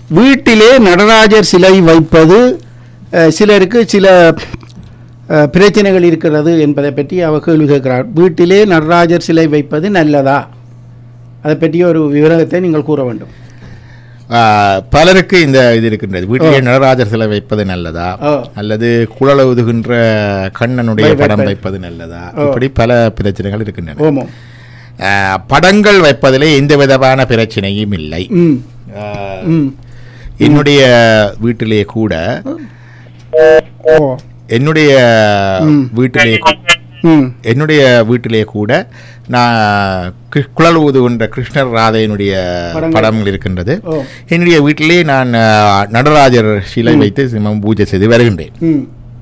வீட்டிலே நடராஜர் சிலை வைப்பது அஹ், சிலருக்கு சில அஹ், பிரச்சனைகள் இருக்கிறது என்பதை பற்றி அவர் கேள்வி கேட்கிறார் வீட்டிலே நடராஜர் சிலை வைப்பது நல்லதா அதை பற்றிய ஒரு விவரத்தை நீங்கள் கூற வேண்டும் ஆ, பலருக்கு இந்த இது இருக்கின்றது வீட்டிலே நடராஜர் சிலை வைப்பது நல்லதா ஓ. அல்லது குழல ஊதுகின்ற கண்ணனுடைய வை- படம் வைப்பது. வைப்பது நல்லதா ஓ. இப்படி பல பிரச்சனைகள் இருக்கின்றன ஓமம் ஆ, படங்கள் வைப்பதிலே எந்த விதமான பிரச்சனையும் இல்லை ம் ஆ, ம் என்னுடைய வீட்டிலே கூட ஓ என்னுடைய வீட்டிலே கூ- ம் என்னுடைய வீட்டிலே கூட நான் கி- குழல் ஊதுகின்ற கிருஷ்ணர் ராதையினுடைய படங்கள். படங்கள் இருக்கின்றது ஓ என்னுடைய வீட்டிலே நான் ஆ, நடராஜர் சிலை வைத்து சிம்மம் பூஜை செய்து வருகின்றேன் ம்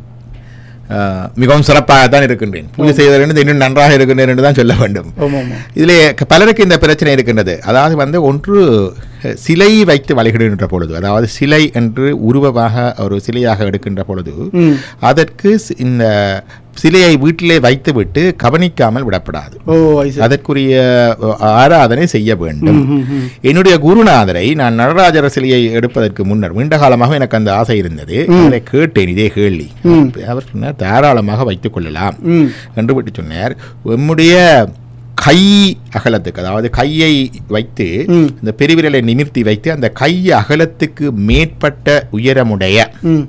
ஆ, மிகவும் சிறப்பாகத்தான் இருக்கின்றேன் பூஜை செய்வதற்கு இன்னும் நன்றாக இருக்கின்றேன் என்று தான் சொல்ல வேண்டும் ஓமம் இதிலே க- பலருக்கு இந்த பிரச்சனை இருக்கின்றது அதாவது வந்து ஒன்று அஹ், சிலை வைத்து வழிகிடுகின்ற பொழுது அதாவது சிலை என்று உருவமாக ஒரு சிலையாக எடுக்கின்ற பொழுது ம் அதற்கு சி- இந்த சிலையை வீட்டிலே வைத்துவிட்டு கவனிக்காமல் விடப்படாது ஓ I see. அதற்குரிய அஹ், ஆராதனை செய்ய வேண்டும் ம், ம், ம். என்னுடைய குருநாதரை நான் நடராஜர சிலையை எடுப்பதற்கு முன்னர் நீண்ட காலமாக எனக்கு அந்த ஆசை இருந்தது அவரை கேட்டேன் இதே கேள்வி ம். அவர் சொன்னார் தாராளமாக வைத்துக் கொள்ளலாம் ம் என்று விட்டு சொன்னார் நம்முடைய கை அகலத்துக்கு அதாவது கையை வைத்து ம். இந்த பெருவிரலை நிமிர்த்தி வைத்து அந்த கை அகலத்துக்கு மேற்பட்ட உயரமுடைய ம்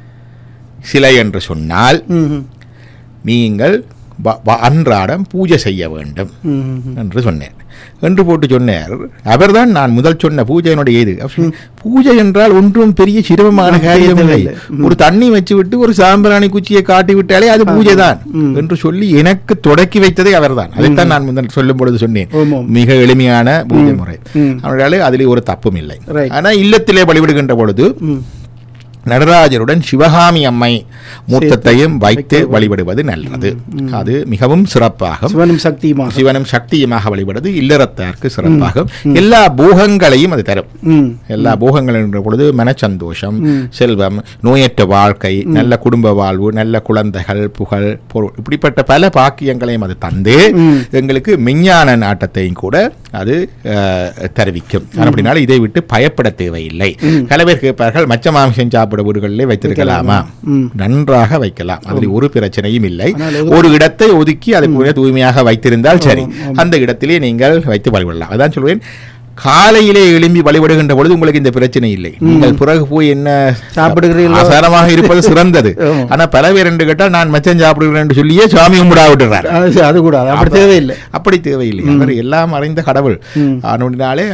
சிலை என்று சொன்னால் ம் ம் நீங்கள் வ- வ- அன்றாடம் பூஜை செய்ய வேண்டும் ம் ம் என்று சொன்னேன் என்று போட்டு சொன்னார் அவர்தான் நான் முதல் சொன்ன பூஜையினுடைய இது அவர் சொன்னார், பூஜை என்றால் ஒன்றும் பெரிய சிரமமான ம், காரியம் இல்லை தெரியவில்லை. ம். ஒரு தண்ணி வச்சு விட்டு ஒரு சாம்பிராணி குச்சியை காட்டி விட்டாலே அது பூஜை தான் ம். என்று சொல்லி எனக்கு தொடக்கி வைத்ததே அவர்தான் அதைத்தான் நான் முதல் சொல்லும் பொழுது சொன்னேன் ஆமாம். மிக எளிமையான பூஜை முறை ம். அவர்களாலே அதிலே ஒரு தப்பும் இல்லை Right. ஆனா இல்லத்திலே வழிபடுகின்ற பொழுது ம் நடராஜருடன் சிவகாமி அம்மை மூர்த்தத்தையும் வைத்து வைக்க- வழிபடுவது நல்லது அது மிகவும் சிறப்பாகும் சிவனும் சக்தியுமாக சிவனும் சக்தியுமாக வழிபடுவது இல்லறத்தாருக்கு சிறப்பாகும் எல்லா போகங்களையும் அது தரும் ம் எல்லா போகங்கள் என்ற பொழுது மனச்சந்தோஷம் ம். செல்வம் நோயற்ற வாழ்க்கை நல்ல குடும்ப வாழ்வு நல்ல குழந்தைகள் புகழ் பொருள் இப்படிப்பட்ட பல பாக்கியங்களையும் அது தந்து ம். எங்களுக்கு மெஞ்ஞான நாட்டத்தையும் கூட அது அஹ், தெரிவிக்கும் அப்படினால இதை விட்டு பயப்பட தேவையில்லை பல பேர் கேட்பார்கள் மச்ச மாமிசம் சாப்பிட வீடுகளிலே வைத்திருக்கலாமா ம். நன்றாக வைக்கலாம் அதில் ஒரு பிரச்சனையும் இல்லை ஆனால் எது- ஒரு இடத்தை ஒதுக்கி அதுக்குரிய தூய்மையாக வைத்திருந்தால் சரி அந்த இடத்திலே நீங்கள் வைத்து வழிபடலாம் அதான் சொல்வேன் காலையிலே எழும்பி வழிபடுகின்ற பொழுது உங்களுக்கு இந்த பிரச்சனை இல்லை நீங்கள் பிறகு போய் என்ன சாப்பிடுகிறீர்களோ? ஆசாரமாக இருப்பது சிறந்தது ஆமா. ஆனா பல பேர் என்று கேட்டால் நான் மச்சம் சாப்பிடுகிறேன் என்று சொல்லியே சாமி கும்பிடா விட்டுறார் அது அது கூட அது அப்படி தேவையில்லை அப்படி தேவையில்லை அவர் எல்லாம் அறிந்த கடவுள் ம். அதனாலே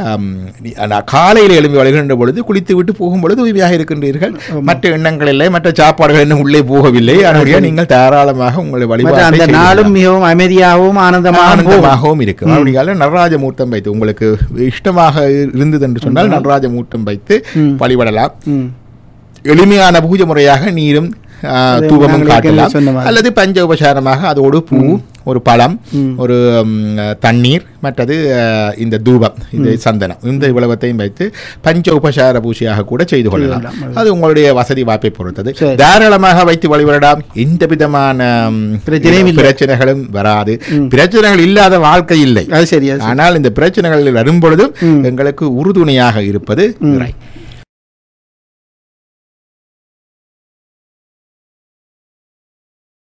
காலையில் எழும்பி வழிகின்ற பொழுது குளித்து விட்டு போகும் பொழுது தூய்மையாக இருக்கின்றீர்கள் மற்ற எண்ணங்கள் இல்லை மற்ற சாப்பாடுகள் இன்னும் உள்ளே போகவில்லை அதனுடைய நீங்கள் தாராளமாக உங்களை மற்ற வழிபாட்டை அந்த செய்யலாம். நாளும் மிகவும் அமைதியாகவும் ஆனந்தமாகவும் போகும். ஆனந்தமாகவும் இருக்கும் அப்படிங்கால நடராஜ மூர்த்தம் வைத்து உங்களுக்கு இஷ்டமாக இருந்தது என்று சொன்னால் நடராஜ மூர்த்தம் வைத்து ம். வழிபடலாம் ம் எளிமையான பூஜை முறையாக நீரும் ஆ, அதே தூபமும் நாங்களே காட்டலாம் சொன்ன மாதிரி. அல்லது பஞ்ச உபசாரமாக அதோடு பூ ஒரு பழம் ம். ஒரு ம், தண்ணீர் மற்றது ஆ, இந்த தூபம் இது சந்தனம் இந்த இவ்வளவத்தையும் வைத்து பஞ்ச உபசார பூஜையாக கூட செய்து கொள்ளலாம் செய்யலாம். அது உங்களுடைய வசதி வாய்ப்பை பொறுத்தது சரி. தாராளமாக வைத்து வழிபடலாம் எந்த விதமான ம், பிரச்சனையும் இல்லை. பிரச்சனைகளும் வராது பிரச்சனைகள் இல்லாத வாழ்க்கை இல்லை அது சரியா ஆனால் இந்த பிரச்சனைகள் வரும்பொழுதும் எங்களுக்கு உறுதுணையாக இருப்பது இறை